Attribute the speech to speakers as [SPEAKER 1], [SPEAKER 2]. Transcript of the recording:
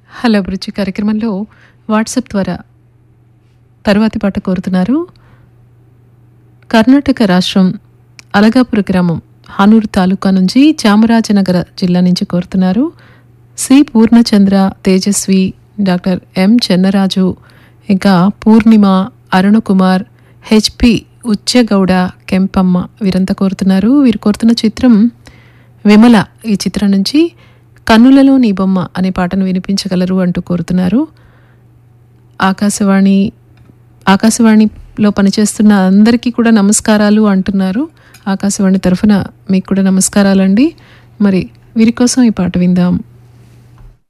[SPEAKER 1] hello అభిరుచి కార్యక్రమంలో WhatsApp ద్వారా తరువాతి పాట కోరుతున్నారు కర్ణాటక రాష్ట్రం అలగాపుర గ్రామం హానూరు తాలూకా నుంచి చామరాజనగర జిల్లా నుంచి కోరుతున్నారు C Purnachandra Tejasvi doctor M Chennaraju ఇంకా పూర్ణిమ అరుణకుమార్ హెచ్పి ఉచ్చగౌడ కెంపమ్మ వీరంతా కోరుతున్నారు వీరు కోరుతున్న చిత్రం విమల ఈ చిత్రం నుంచి కన్నులలో నీ బొమ్మ అనే పాటను వినిపించగలరు అంటూ కోరుతున్నారు ఆకాశవాణి ఆకాశవాణిలో పనిచేస్తున్న అందరికీ కూడా నమస్కారాలు అంటున్నారు ఆకాశవాణి తరఫున మీకు కూడా నమస్కారాలండి మరి వీరి కోసం ఈ పాట విందాం